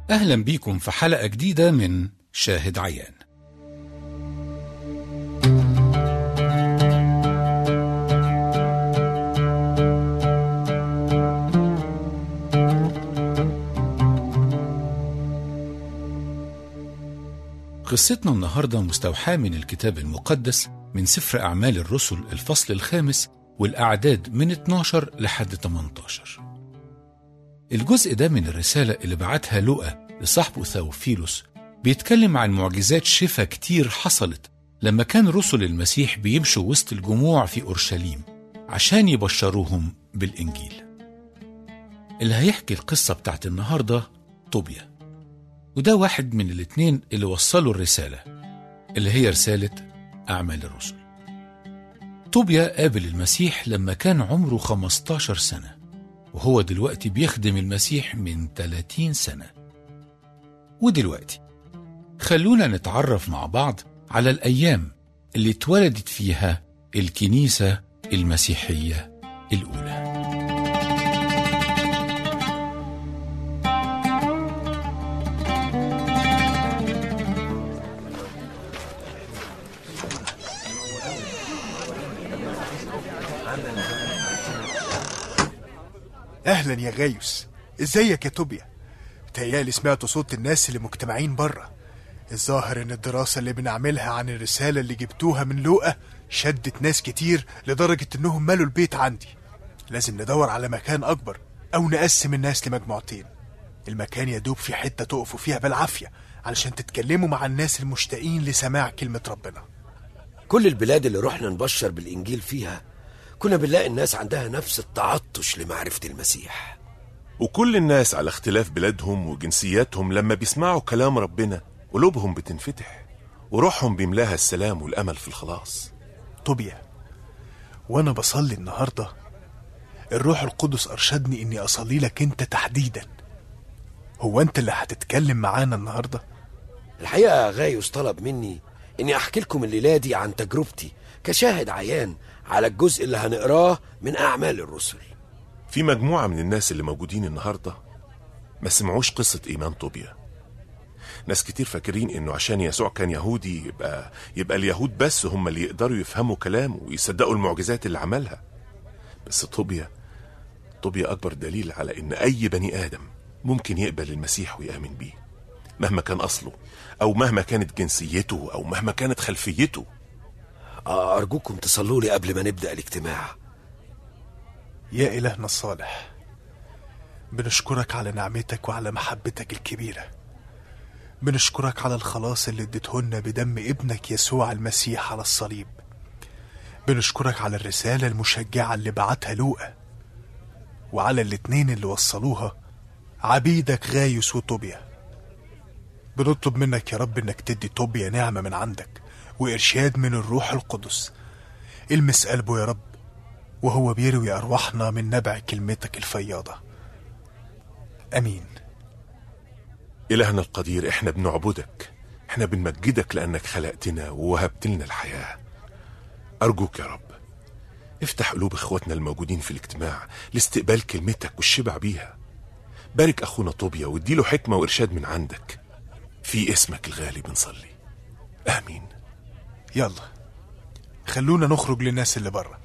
أهلا بيكم في حلقة جديدة من شاهد عيان قصتنا النهاردة مستوحاة من الكتاب المقدس من سفر أعمال الرسل الفصل الخامس والأعداد من 12 لحد 18 الجزء ده من الرسالة اللي بعتها لوقا لصاحبه ثاوفيلوس بيتكلم عن معجزات شفا كتير حصلت لما كان رسل المسيح بيمشوا وسط الجموع في أورشليم عشان يبشروهم بالإنجيل اللي هيحكي القصة بتاعت النهاردة طوبيا وده واحد من الاتنين اللي وصلوا الرسالة اللي هي رسالة أعمال الرسل طوبيا قابل المسيح لما كان عمره 15 سنة وهو دلوقتي بيخدم المسيح من 30 سنة ودلوقتي خلونا نتعرف مع بعض على الأيام اللي اتولدت فيها الكنيسة المسيحية الأولى اهلا يا غايوس ازيك يا توبيا تهيألي سمعت صوت الناس اللي مجتمعين بره الظاهر ان الدراسة اللي بنعملها عن الرسالة اللي جبتوها من لوقا شدت ناس كتير لدرجة انهم مالوا البيت عندي لازم ندور على مكان اكبر او نقسم الناس لمجموعتين المكان يدوب في حتة تقفوا فيها بالعافية علشان تتكلموا مع الناس المشتاقين لسماع كلمة ربنا كل البلاد اللي رحنا نبشر بالإنجيل فيها كنا بنلاقي الناس عندها نفس التعطش لمعرفة المسيح وكل الناس على اختلاف بلادهم وجنسياتهم لما بيسمعوا كلام ربنا قلوبهم بتنفتح وروحهم بيملاها السلام والأمل في الخلاص طوبيا وانا بصلي النهارده الروح القدس ارشدني اني اصلي لك انت تحديدا هو انت اللي هتتكلم معانا النهارده الحقيقة غايوس طلب مني إني أحكي لكم الليلة دي عن تجربتي كشاهد عيان على الجزء اللي هنقراه من أعمال الرسل في مجموعة من الناس اللي موجودين النهاردة ما سمعوش قصة إيمان طوبيا ناس كتير فاكرين إنه عشان يسوع كان يهودي يبقى يبقى اليهود بس هم اللي يقدروا يفهموا كلامه ويصدقوا المعجزات اللي عملها بس طوبيا طوبيا أكبر دليل على إن أي بني آدم ممكن يقبل المسيح ويآمن بيه مهما كان أصله أو مهما كانت جنسيته أو مهما كانت خلفيته أرجوكم تصلوا لي قبل ما نبدأ الاجتماع يا إلهنا الصالح بنشكرك على نعمتك وعلى محبتك الكبيرة بنشكرك على الخلاص اللي اديتهن بدم ابنك يسوع المسيح على الصليب بنشكرك على الرسالة المشجعة اللي بعتها لوقا وعلى الاتنين اللي وصلوها عبيدك غايوس وطوبيا بنطلب منك يا رب انك تدي طوبيا نعمة من عندك وإرشاد من الروح القدس المس قلبه يا رب وهو بيروي أرواحنا من نبع كلمتك الفياضة أمين إلهنا القدير إحنا بنعبدك إحنا بنمجدك لأنك خلقتنا ووهبت لنا الحياة أرجوك يا رب افتح قلوب إخواتنا الموجودين في الاجتماع لاستقبال كلمتك والشبع بيها بارك أخونا طوبيا واديله حكمة وإرشاد من عندك في اسمك الغالي بنصلي آمين يلا خلونا نخرج للناس اللي بره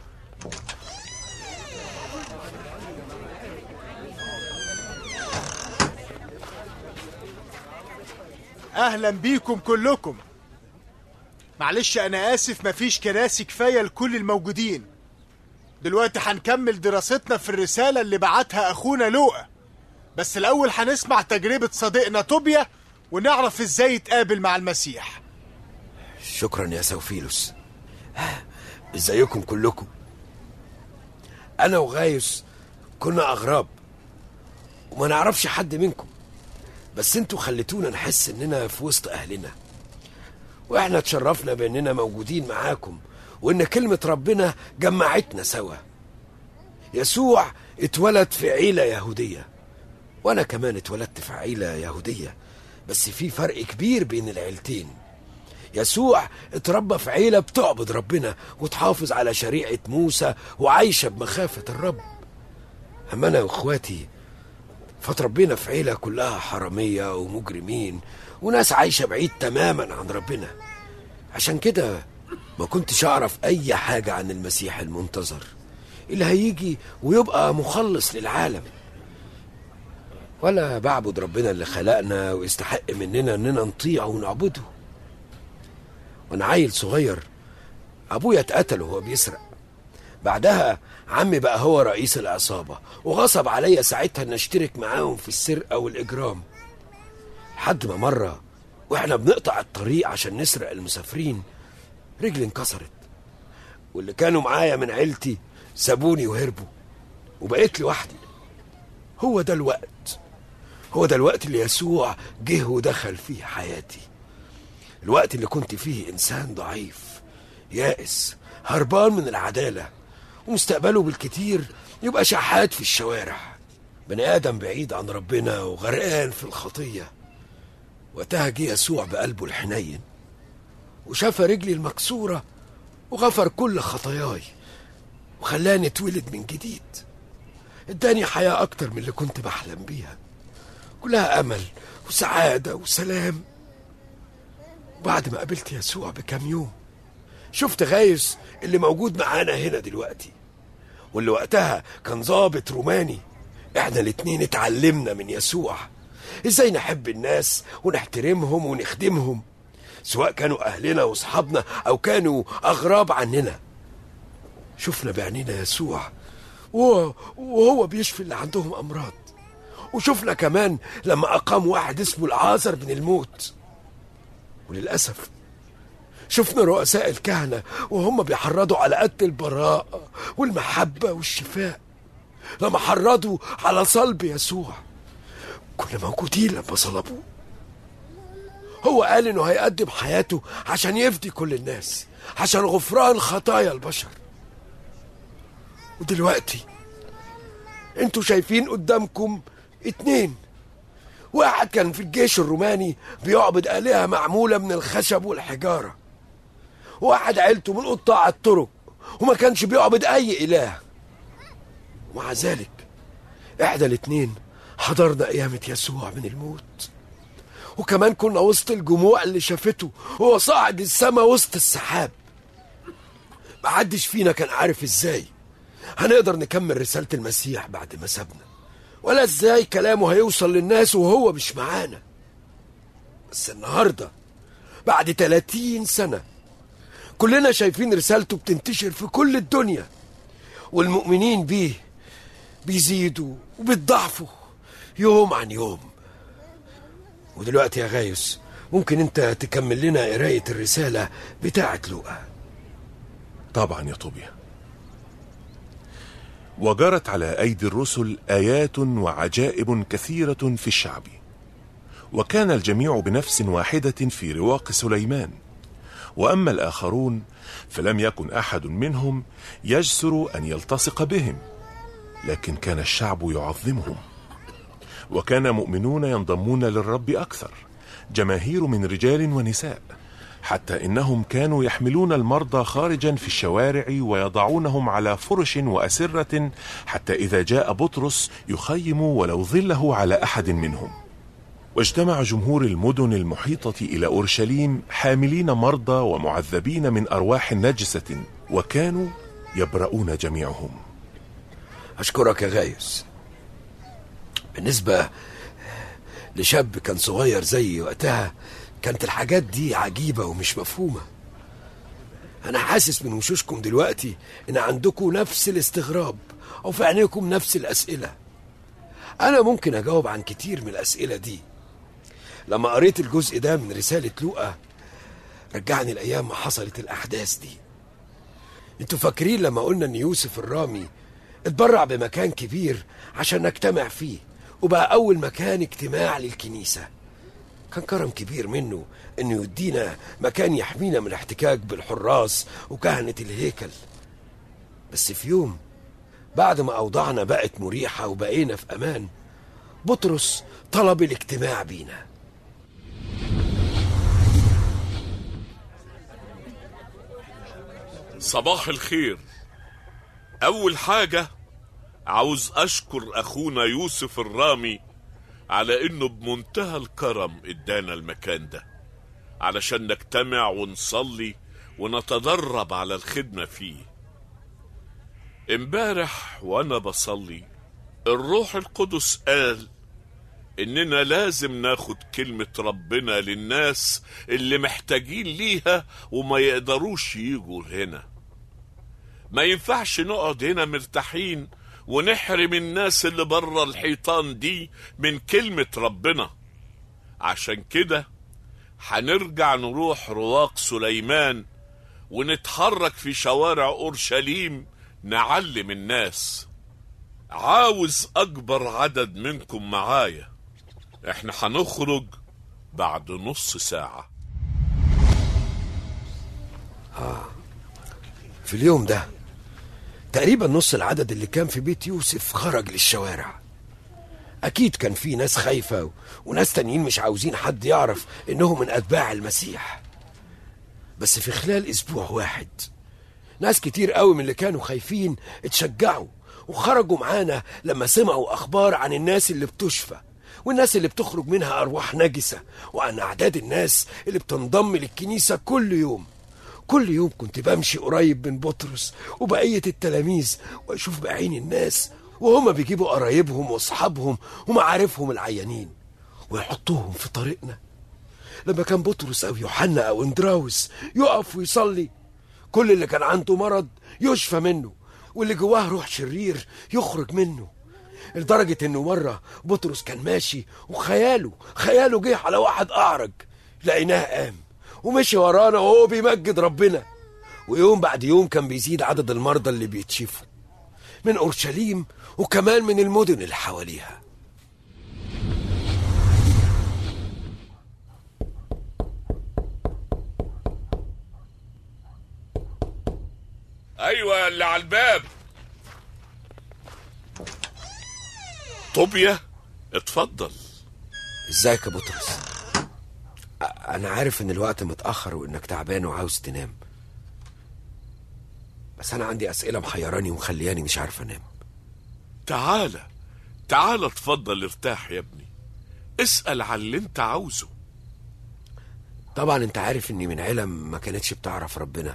اهلا بيكم كلكم معلش انا اسف مفيش كراسي كفايه لكل الموجودين دلوقتي هنكمل دراستنا في الرساله اللي بعتها اخونا لوقا بس الاول هنسمع تجربه صديقنا طوبيا ونعرف ازاي يتقابل مع المسيح شكرا يا سوفيلوس ازيكم كلكم انا وغايوس كنا اغراب وما نعرفش حد منكم بس انتوا خليتونا نحس اننا في وسط اهلنا واحنا اتشرفنا باننا موجودين معاكم وان كلمة ربنا جمعتنا سوا يسوع اتولد في عيلة يهودية وانا كمان اتولدت في عيلة يهودية بس في فرق كبير بين العيلتين يسوع اتربى في عيلة بتعبد ربنا وتحافظ على شريعة موسى وعايشة بمخافة الرب أما أنا وإخواتي فتربينا في عيلة كلها حرامية ومجرمين وناس عايشة بعيد تماما عن ربنا عشان كده ما كنتش أعرف أي حاجة عن المسيح المنتظر اللي هيجي ويبقى مخلص للعالم ولا بعبد ربنا اللي خلقنا ويستحق مننا اننا نطيعه ونعبده وانا عيل صغير ابويا اتقتل وهو بيسرق بعدها عمي بقى هو رئيس العصابة وغصب عليا ساعتها ان اشترك معاهم في السرقة والاجرام لحد ما مرة واحنا بنقطع الطريق عشان نسرق المسافرين رجلي انكسرت واللي كانوا معايا من عيلتي سابوني وهربوا وبقيت لوحدي هو ده الوقت هو ده الوقت اللي يسوع جه ودخل فيه حياتي الوقت اللي كنت فيه انسان ضعيف يائس هربان من العداله ومستقبله بالكتير يبقى شحات في الشوارع بني ادم بعيد عن ربنا وغرقان في الخطيه وقتها جه يسوع بقلبه الحنين وشاف رجلي المكسوره وغفر كل خطاياي وخلاني اتولد من جديد اداني حياه اكتر من اللي كنت بحلم بيها كلها امل وسعاده وسلام بعد ما قابلت يسوع بكام يوم شفت غايس اللي موجود معانا هنا دلوقتي واللي وقتها كان ضابط روماني احنا الاتنين اتعلمنا من يسوع ازاي نحب الناس ونحترمهم ونخدمهم سواء كانوا اهلنا واصحابنا او كانوا اغراب عننا شفنا بعينينا يسوع وهو, وهو بيشفي اللي عندهم امراض وشفنا كمان لما اقام واحد اسمه العازر من الموت وللاسف شفنا رؤساء الكهنة وهم بيحرضوا على قد البراءة والمحبة والشفاء لما حرضوا على صلب يسوع كنا موجودين لما صلبوه هو قال انه هيقدم حياته عشان يفدي كل الناس عشان غفران خطايا البشر ودلوقتي انتوا شايفين قدامكم اتنين واحد كان في الجيش الروماني بيعبد آلهة معمولة من الخشب والحجارة واحد عيلته من قطاع الطرق وما كانش بيعبد أي إله ومع ذلك إحدى الاتنين حضرنا قيامة يسوع من الموت وكمان كنا وسط الجموع اللي شافته وهو صاعد السما وسط السحاب محدش فينا كان عارف ازاي هنقدر نكمل رسالة المسيح بعد ما سابنا ولا ازاي كلامه هيوصل للناس وهو مش معانا بس النهاردة بعد 30 سنة كلنا شايفين رسالته بتنتشر في كل الدنيا والمؤمنين بيه بيزيدوا وبيتضاعفوا يوم عن يوم ودلوقتي يا غايس ممكن انت تكمل لنا قراية الرسالة بتاعة لوقا طبعا يا طوبيا وجرت على ايدي الرسل ايات وعجائب كثيره في الشعب وكان الجميع بنفس واحده في رواق سليمان واما الاخرون فلم يكن احد منهم يجسر ان يلتصق بهم لكن كان الشعب يعظمهم وكان مؤمنون ينضمون للرب اكثر جماهير من رجال ونساء حتى انهم كانوا يحملون المرضى خارجا في الشوارع ويضعونهم على فرش واسره حتى اذا جاء بطرس يخيم ولو ظله على احد منهم واجتمع جمهور المدن المحيطه الى اورشليم حاملين مرضى ومعذبين من ارواح نجسه وكانوا يبرؤون جميعهم أشكرك يا غايس بالنسبة لشاب كان صغير زيي وقتها كانت الحاجات دي عجيبة ومش مفهومة أنا حاسس من وشوشكم دلوقتي إن عندكم نفس الاستغراب أو في عينيكم نفس الأسئلة أنا ممكن أجاوب عن كتير من الأسئلة دي لما قريت الجزء ده من رسالة لوقا رجعني الأيام ما حصلت الأحداث دي انتوا فاكرين لما قلنا ان يوسف الرامي اتبرع بمكان كبير عشان نجتمع فيه وبقى اول مكان اجتماع للكنيسه كان كرم كبير منه انه يدينا مكان يحمينا من الاحتكاك بالحراس وكهنه الهيكل بس في يوم بعد ما اوضاعنا بقت مريحه وبقينا في امان بطرس طلب الاجتماع بينا صباح الخير أول حاجة عاوز أشكر أخونا يوسف الرامي على انه بمنتهى الكرم ادانا المكان ده علشان نجتمع ونصلي ونتدرب على الخدمة فيه امبارح وانا بصلي الروح القدس قال اننا لازم ناخد كلمة ربنا للناس اللي محتاجين ليها وما يقدروش يجوا هنا ما ينفعش نقعد هنا مرتاحين ونحرم الناس اللي بره الحيطان دي من كلمة ربنا عشان كده هنرجع نروح رواق سليمان ونتحرك في شوارع أورشليم نعلم الناس عاوز أكبر عدد منكم معايا احنا هنخرج بعد نص ساعة في اليوم ده تقريبا نص العدد اللي كان في بيت يوسف خرج للشوارع أكيد كان في ناس خايفة وناس تانيين مش عاوزين حد يعرف إنهم من أتباع المسيح بس في خلال أسبوع واحد ناس كتير قوي من اللي كانوا خايفين اتشجعوا وخرجوا معانا لما سمعوا أخبار عن الناس اللي بتشفى والناس اللي بتخرج منها أرواح نجسة وعن أعداد الناس اللي بتنضم للكنيسة كل يوم كل يوم كنت بمشي قريب من بطرس وبقية التلاميذ وأشوف بعين الناس وهما بيجيبوا قرايبهم وأصحابهم ومعارفهم العيانين ويحطوهم في طريقنا لما كان بطرس أو يوحنا أو اندراوس يقف ويصلي كل اللي كان عنده مرض يشفى منه واللي جواه روح شرير يخرج منه لدرجة انه مرة بطرس كان ماشي وخياله خياله جه على واحد اعرج لقيناه قام ومشي ورانا وهو بيمجد ربنا ويوم بعد يوم كان بيزيد عدد المرضى اللي بيتشفوا من اورشليم وكمان من المدن اللي حواليها ايوه اللي على الباب طوبيا اتفضل ازيك يا بطرس أ- انا عارف ان الوقت متاخر وانك تعبان وعاوز تنام بس انا عندي اسئله محيراني ومخلياني مش عارف انام تعالى تعالى اتفضل ارتاح يا ابني اسأل على اللي انت عاوزه طبعا انت عارف اني من عيله ما كانتش بتعرف ربنا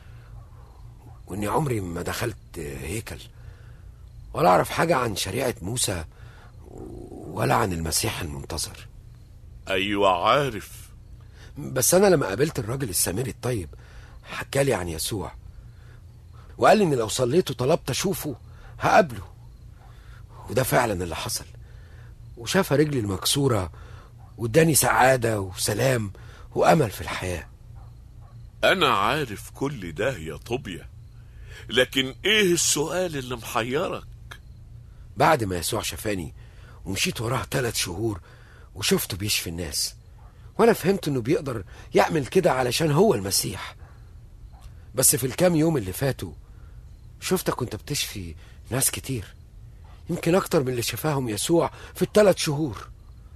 واني عمري ما دخلت هيكل ولا اعرف حاجه عن شريعه موسى ولا عن المسيح المنتظر ايوه عارف بس انا لما قابلت الراجل السامري الطيب حكالي عن يسوع وقال لي ان لو صليت وطلبت اشوفه هقابله وده فعلا اللي حصل وشاف رجلي المكسوره واداني سعاده وسلام وامل في الحياه انا عارف كل ده يا طوبيا لكن ايه السؤال اللي محيرك بعد ما يسوع شفاني ومشيت وراه ثلاث شهور وشفته بيشفي الناس وانا فهمت انه بيقدر يعمل كده علشان هو المسيح بس في الكام يوم اللي فاتوا شفتك كنت بتشفي ناس كتير يمكن اكتر من اللي شفاهم يسوع في الثلاث شهور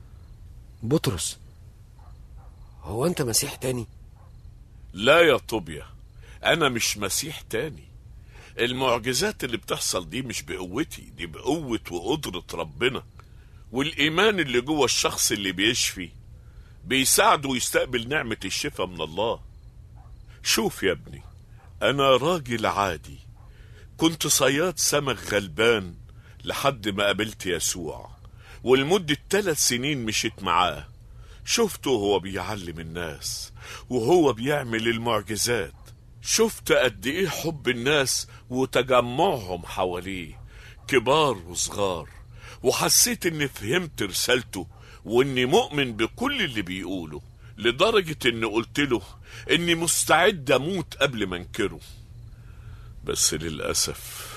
بطرس هو انت مسيح تاني لا يا طوبيا انا مش مسيح تاني المعجزات اللي بتحصل دي مش بقوتي دي بقوة وقدرة ربنا والإيمان اللي جوه الشخص اللي بيشفي بيساعده يستقبل نعمة الشفاء من الله شوف يا ابني أنا راجل عادي كنت صياد سمك غلبان لحد ما قابلت يسوع ولمدة ثلاث سنين مشيت معاه شفته وهو بيعلم الناس وهو بيعمل المعجزات شفت قد ايه حب الناس وتجمعهم حواليه كبار وصغار وحسيت اني فهمت رسالته واني مؤمن بكل اللي بيقوله لدرجة اني قلت له اني مستعد اموت قبل ما انكره بس للأسف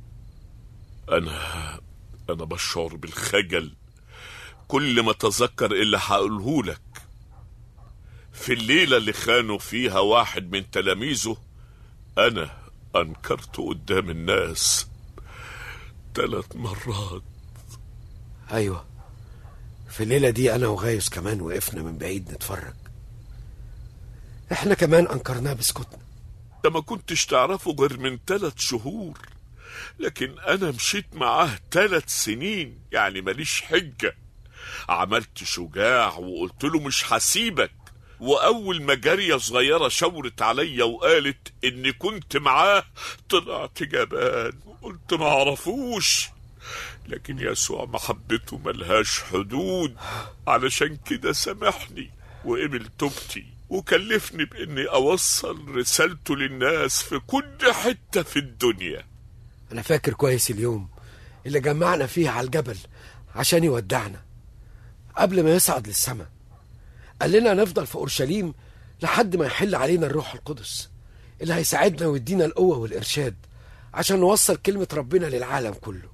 انا انا بشعر بالخجل كل ما اتذكر اللي هقوله لك في الليلة اللي خانوا فيها واحد من تلاميذه أنا أنكرته قدام الناس ثلاث مرات ايوه في الليله دي انا وغايس كمان وقفنا من بعيد نتفرج احنا كمان انكرناه بسكوتنا ده ما كنتش تعرفه غير من ثلاث شهور لكن أنا مشيت معاه ثلاث سنين يعني ماليش حجة عملت شجاع وقلت له مش هسيبك واول ما جارية صغيرة شاورت عليا وقالت اني كنت معاه طلعت جبان وقلت ما اعرفوش لكن يسوع محبته ملهاش حدود علشان كده سامحني وقبل توبتي وكلفني باني اوصل رسالته للناس في كل حتة في الدنيا أنا فاكر كويس اليوم اللي جمعنا فيه على الجبل عشان يودعنا قبل ما يصعد للسماء قال لنا نفضل في أورشليم لحد ما يحل علينا الروح القدس اللي هيساعدنا ويدينا القوة والإرشاد عشان نوصل كلمة ربنا للعالم كله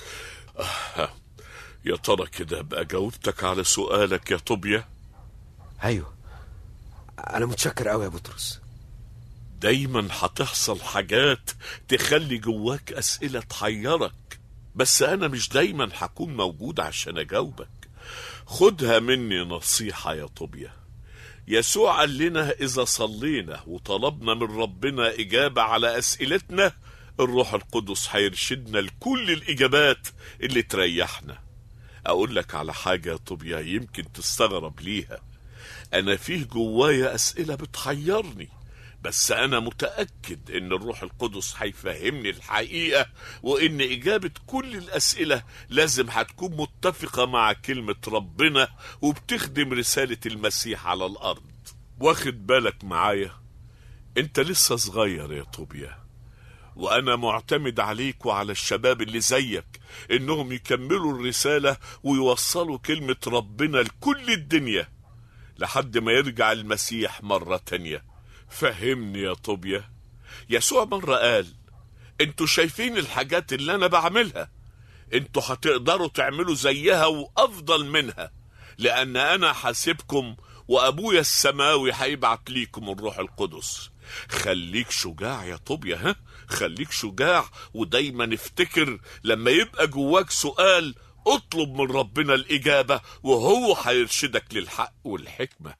يا ترى كده بقى جاوبتك على سؤالك يا طوبيا أيوه أنا متشكر أوي يا بطرس دايما هتحصل حاجات تخلي جواك أسئلة تحيرك بس أنا مش دايما هكون موجود عشان أجاوبك خدها مني نصيحة يا طوبيا يسوع قال لنا إذا صلينا وطلبنا من ربنا إجابة على أسئلتنا الروح القدس هيرشدنا لكل الإجابات اللي تريحنا أقول لك على حاجة يا طوبيا يمكن تستغرب ليها أنا فيه جوايا أسئلة بتحيرني بس أنا متأكد إن الروح القدس هيفهمني الحقيقة وإن إجابة كل الأسئلة لازم هتكون متفقة مع كلمة ربنا وبتخدم رسالة المسيح على الأرض واخد بالك معايا أنت لسه صغير يا طوبيا وأنا معتمد عليك وعلى الشباب اللي زيك إنهم يكملوا الرسالة ويوصلوا كلمة ربنا لكل الدنيا لحد ما يرجع المسيح مرة تانية فهمني يا طوبيا يسوع مرة قال انتوا شايفين الحاجات اللي انا بعملها انتوا هتقدروا تعملوا زيها وافضل منها لان انا حاسبكم وابويا السماوي هيبعت ليكم الروح القدس خليك شجاع يا طوبيا ها خليك شجاع ودايما افتكر لما يبقى جواك سؤال اطلب من ربنا الاجابه وهو هيرشدك للحق والحكمه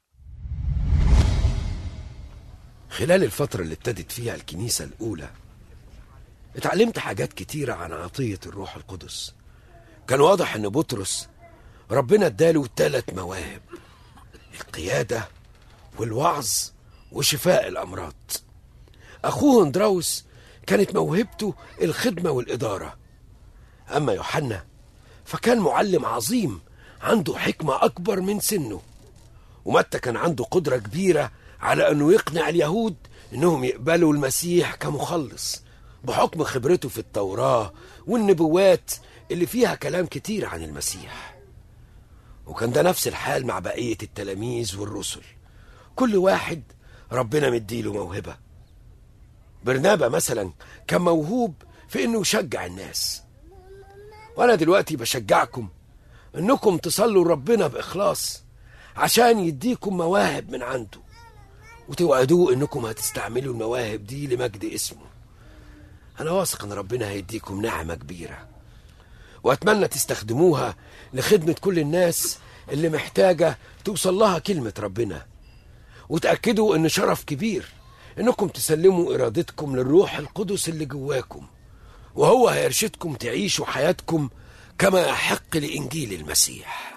خلال الفترة اللي ابتدت فيها الكنيسة الأولى اتعلمت حاجات كتيرة عن عطية الروح القدس كان واضح إن بطرس ربنا اداله ثلاث مواهب القيادة والوعظ وشفاء الأمراض أخوه اندراوس كانت موهبته الخدمة والإدارة أما يوحنا فكان معلم عظيم عنده حكمة أكبر من سنه ومتى كان عنده قدرة كبيرة على أنه يقنع اليهود أنهم يقبلوا المسيح كمخلص بحكم خبرته في التوراة والنبوات اللي فيها كلام كتير عن المسيح وكان ده نفس الحال مع بقية التلاميذ والرسل كل واحد ربنا مديله موهبة برنابا مثلا كان موهوب في انه يشجع الناس وانا دلوقتي بشجعكم انكم تصلوا ربنا باخلاص عشان يديكم مواهب من عنده وتوعدوه انكم هتستعملوا المواهب دي لمجد اسمه انا واثق ان ربنا هيديكم نعمة كبيرة واتمنى تستخدموها لخدمة كل الناس اللي محتاجة توصل لها كلمة ربنا وتأكدوا ان شرف كبير انكم تسلموا ارادتكم للروح القدس اللي جواكم وهو هيرشدكم تعيشوا حياتكم كما يحق لإنجيل المسيح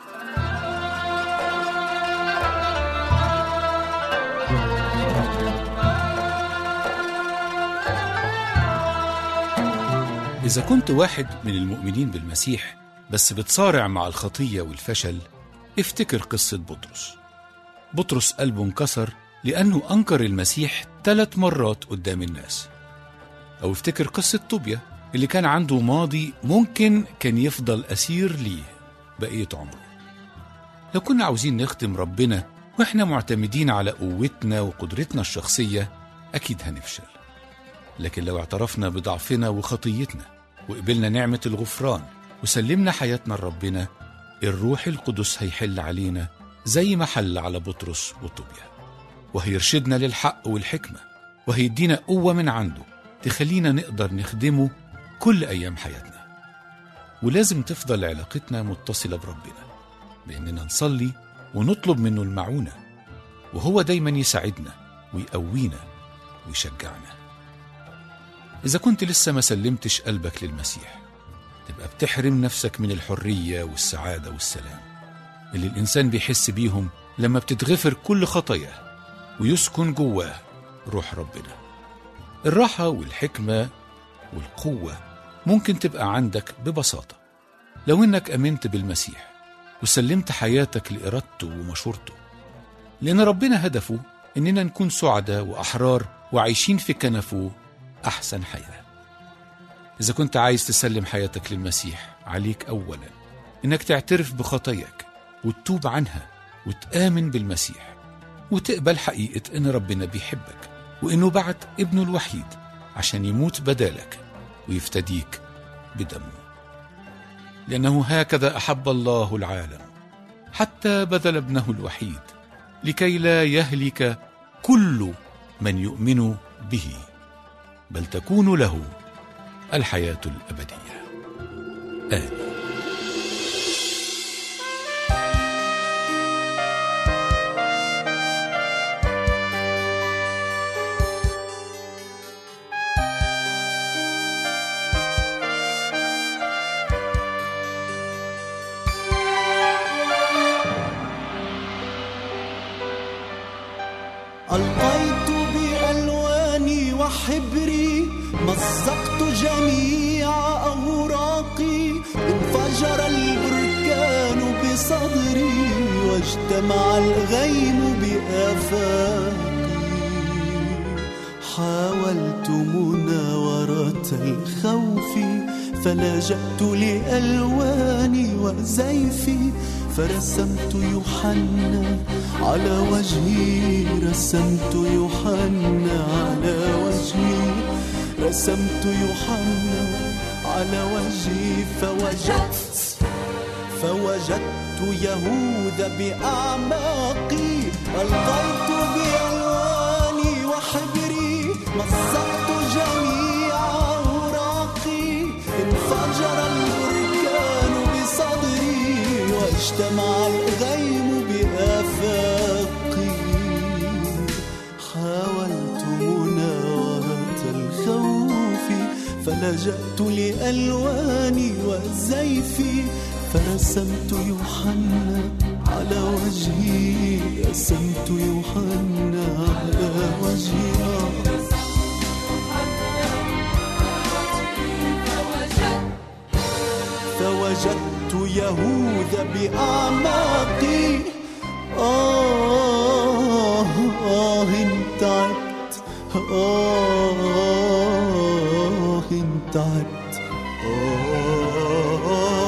إذا كنت واحد من المؤمنين بالمسيح بس بتصارع مع الخطية والفشل افتكر قصة بطرس بطرس قلبه انكسر لأنه أنكر المسيح ثلاث مرات قدام الناس أو افتكر قصة طوبيا اللي كان عنده ماضي ممكن كان يفضل أسير ليه بقية عمره لو كنا عاوزين نختم ربنا وإحنا معتمدين على قوتنا وقدرتنا الشخصية أكيد هنفشل لكن لو اعترفنا بضعفنا وخطيتنا وقبلنا نعمة الغفران وسلمنا حياتنا لربنا الروح القدس هيحل علينا زي ما حل على بطرس وطوبيا وهيرشدنا للحق والحكمة وهيدينا قوة من عنده تخلينا نقدر نخدمه كل أيام حياتنا ولازم تفضل علاقتنا متصلة بربنا بإننا نصلي ونطلب منه المعونة وهو دايما يساعدنا ويقوينا ويشجعنا إذا كنت لسه ما سلمتش قلبك للمسيح تبقى بتحرم نفسك من الحرية والسعادة والسلام اللي الإنسان بيحس بيهم لما بتتغفر كل خطاياه ويسكن جواه روح ربنا الراحة والحكمة والقوة ممكن تبقى عندك ببساطة لو إنك أمنت بالمسيح وسلمت حياتك لإرادته ومشورته لأن ربنا هدفه إننا نكون سعداء وأحرار وعايشين في كنفه أحسن حياة إذا كنت عايز تسلم حياتك للمسيح عليك أولا إنك تعترف بخطاياك وتتوب عنها وتآمن بالمسيح وتقبل حقيقة إن ربنا بيحبك وإنه بعت ابنه الوحيد عشان يموت بدالك ويفتديك بدمه لأنه هكذا أحب الله العالم حتى بذل ابنه الوحيد لكي لا يهلك كل من يؤمن به بل تكون له الحياة الأبدية آمين ألقيت بألواني وحبري مزقت جميع أوراقي انفجر البركان بصدري واجتمع الغيم بآفاقي حاولت مناورة الخوف فلجأت لألواني وزيفي فرسمت يوحنا على وجهي رسمت يوحنا على وجهي رسمت يوحنا على وجهي فوجدت فوجدت يهوذا بأعماقي ألقيت بألواني وحبري مزقت جميع أوراقي انفجر البركان بصدري واجتمع الغيم بآفاقي حاولت مناورة الخوف فلجأت لألواني وزيفي فرسمت يوحنا على وجهي رسمت يوحنا على وجهي فوجدت يهوذا بأعماقي آه آه تعبت آه تعبت آه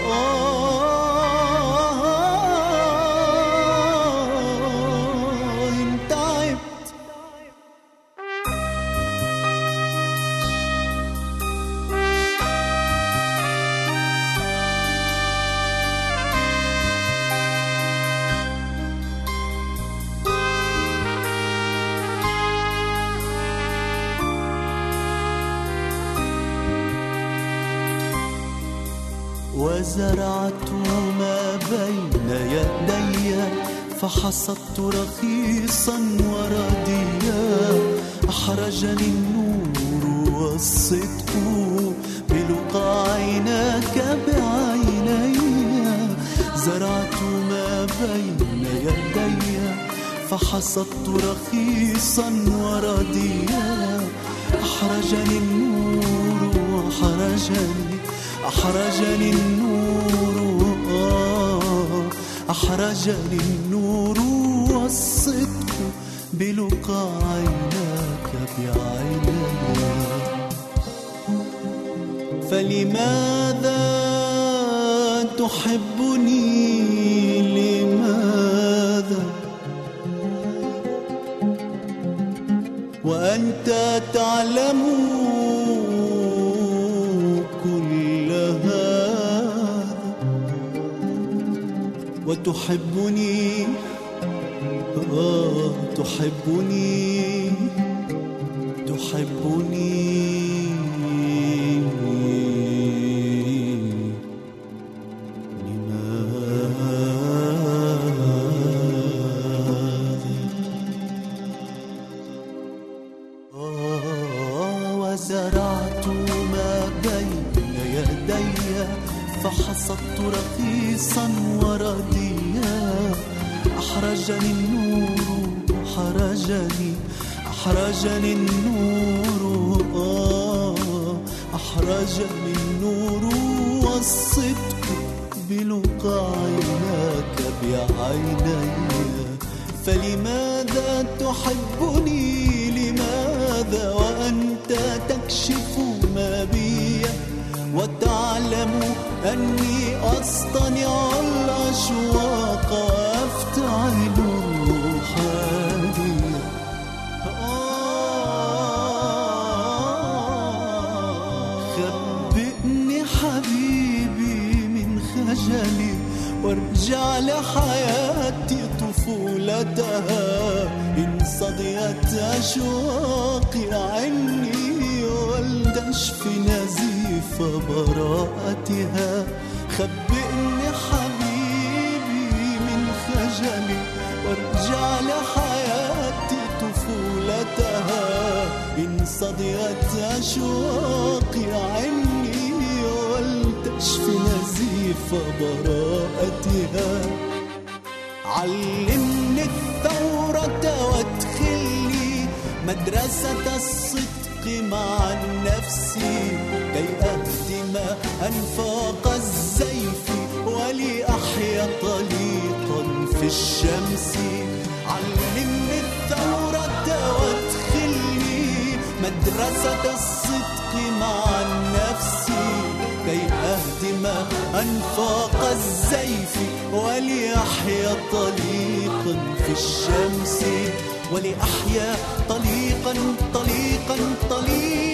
آه تعبت وزرعت ما بين يدي فحصدت رخيصا ورديا أحرجني النور والصدق بلقى عيناك بعيني زرعت ما بين يدي فحصدت رخيصا ورديا أحرجني النور وحرجني أحرجني النور آه أحرجني النور والصدق بلقى عيناك بعيني فلماذا تحبني لماذا وأنت تعلم كل هذا وتحبني آه تحبني تحبني لماذا آه، وزرعت ما بين يدي فحصدت رخيصا ورديا أحرجني النور أحرجني أحرجني النور آه أحرجني النور والصدق بلقى عيناك بعيني فلماذا تحبني لماذا وأنت تكشف ما بي وتعلم أني أصطنع الأشواق وأفتعل روحاني خبئني حبيبي من خجلي وارجع لحياتي طفولتها إن صديت أشواقي عني ولتشف نزيف براءتها خبئني حبيبي من خجلي وارجع لحياتي طفولتها إن صديت أشواقي عني ولتشف نزيف براءتها علمني الثورة وادخلني مدرسة الصدق مع النفس كي أهدم أنفاق الزيف ولأحيا طليقا في الشمس علمني الثورة وادخلني مدرسة الصدق مع النفس كي أهدم أنفاق الزيف ولأحيا طليقا في الشمس ولأحيا طليقا طليقا طليقا